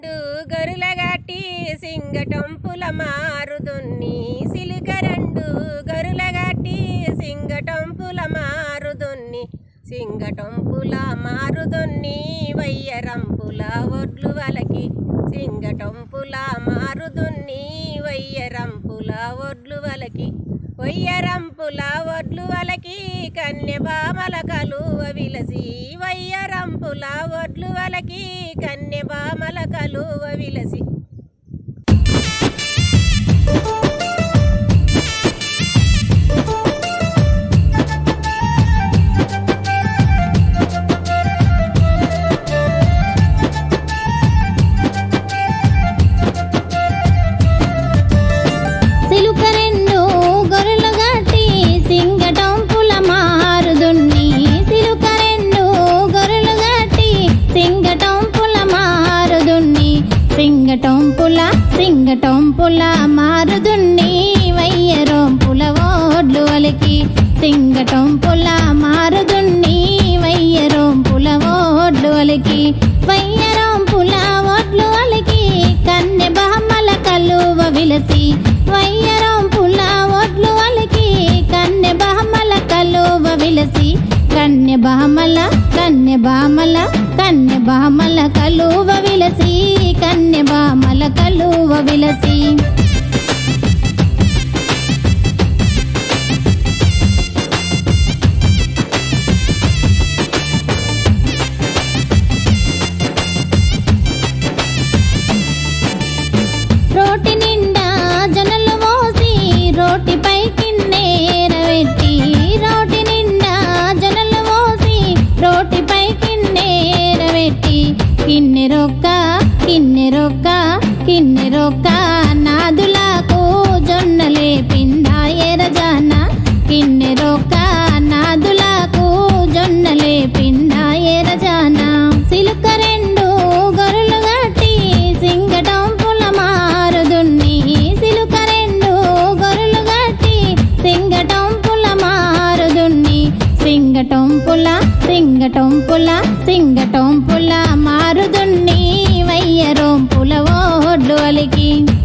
గరులగట్టి సింగటంపుల మారుదున్ని సిలికరండు గరులగట్టి సింగటంపుల మారుదున్ని సింగటంపుల మారుదున్ని వయ్యరంపుల ఒడ్లు వలకి సింగటంపుల మారుదున్ని వయ్యరంపుల ఒడ్లు వలకి వయ్యరంపుల ఒడ్లు వలకి కన్నె బామల కలువ విలసి వయ్యరంపుల ఒడ్లు వలకి కన్నె బామల కలువ విలసి సిలుక రెండు గొర్రెలు గట్టి సింగటంపుల మారుదున్ని సిలుక రెండు గొర్రెలు గట్టి సింగటంపుల మారుదున్ని సింగటంపుల సింగటంపుల మారుదున్ని వయ్యరోంపుల ఓడ్లు వలికి సింగటంపుల మారుదున్ని వయ్యరోంపుల ఓడ్లు వలికి వయ్యరోంపుల ఓడ్లు వలికి కన్నె బామల కలువ విలసి వయ్యరోంపుల ఓడ్లు వలికి కన్నె బామల కలువ విలసి కన్నె బామల కన్నె బామల కన్నె బామల కలువ విలసి కన్నె బామల కలువ విలసి రోటి నిండా జొన్నలు మోసి రోటిపై కిన్నెరబెట్టి రోటి నిండా జొన్నలు మోసి రోటిపై కిన్నెరబెట్టి కిన్నెరొక్క కిన్నెరొక్క కిన్నెరొక్క నాదులకు జొన్నలే పిండా ఎరజాన కిన్నెరొక్క నాదులకు జొన్నలే పిండా ఎరజాన సిలుక రెండు గొర్రెలు గట్టి సింగటంపుల మారుదున్ని సిలుక రెండు గొర్రెలు గట్టి సింగటంపుల మారుదున్ని సింగటంపుల సింగటంపుల సింగటంపుల మారుదున్ని వయ్యరోంపుల ఓడ్లు అలికి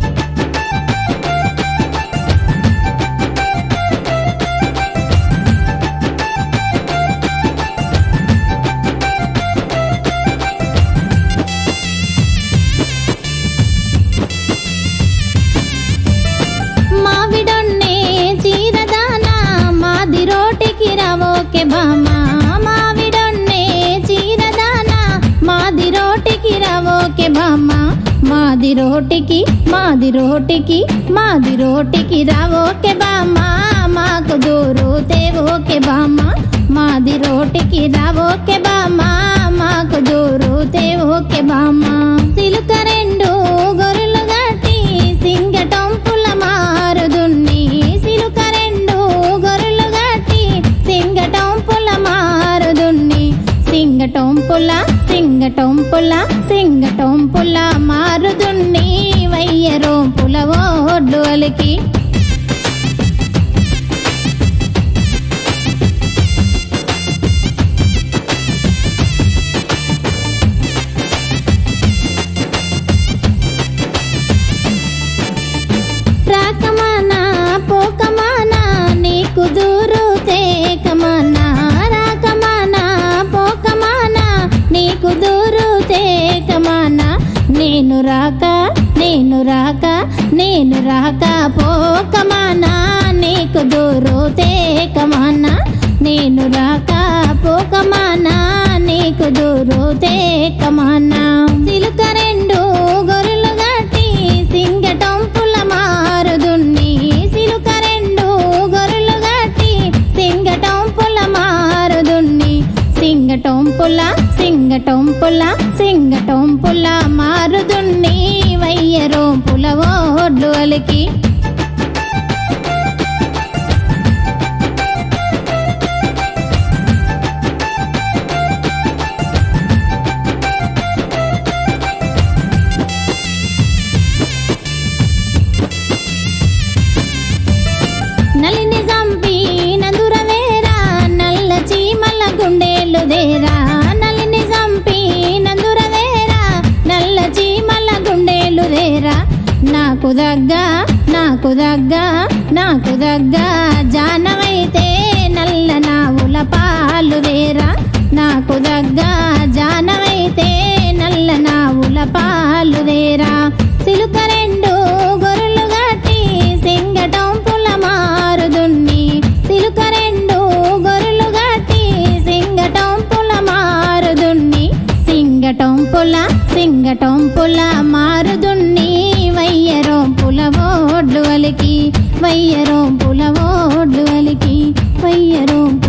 మావిడొన్నే చీరదాన మాది రోటికి రవోకే బామ మావిడొన్నే చీరదాన మాది రోటికి రవోకే బామ మాది రోటికి మాది రోటికి మాది రోటికి రావోకే బామ మాకు దూరు తేవోకే బామ మాది రోటికి రావోకే బామ మాకు దూరు తేవోకే బామ సిలుక రెండు గొర్రెలు గట్టి సింగటంపుల మారుదున్ని సిలుక రెండు గొర్రెలు గట్టి సింగటంపుల మారుదున్ని సింగటంపుల సింగటంపుల సింగటంపుల మారుదున్ని వయ్యరోంపుల ఓడ్లు అలికి రాకమానా పోకమానా నీకు దూరు తేకమానా రాకమానా పోకమానా నీకు దూరు తేకమానా నేను రాక నేను రాక నేను రాక పోకమానా నీకు దూరు తేకమానా నేను రాక పోకమానా నీకు దూరు తేకమానా సిలుక రెండు గొర్రెలు గట్టి సింగటంపుల మారుదున్ని సిలుక రెండు గొర్రెలు గట్టి సింగటంపుల మారుదున్ని సింగటంపుల సింగటంపుల సింగటంపుల మారుదున్ని వయ్యరోంపుల ఓడ్లు అలికి నలిని చంపి నందురవేరా నల్ల చీమల గుండెలు దేరా నలిని చంపి నందురవేరా నల్ల చీమల దగ్గ జానమైతే నల్ల నావుల పాలు వేరా నాకు దగ్గ జానమైతే నల్ల నావుల పాలు వేరా సిలుక రెండు గొర్రెలు గట్టి సింగటంపుల మారుదున్ని సిలుక రెండు గొర్రెలు గట్టి సింగటంపుల మారుదున్ని సింగటంపుల సింగటంపుల మారుదున్ని వయ్యరోంపుల ఓడ్లు వలికి వయ్యరోంపుల ఓడ్లు వలికి వయ్యరోంపుల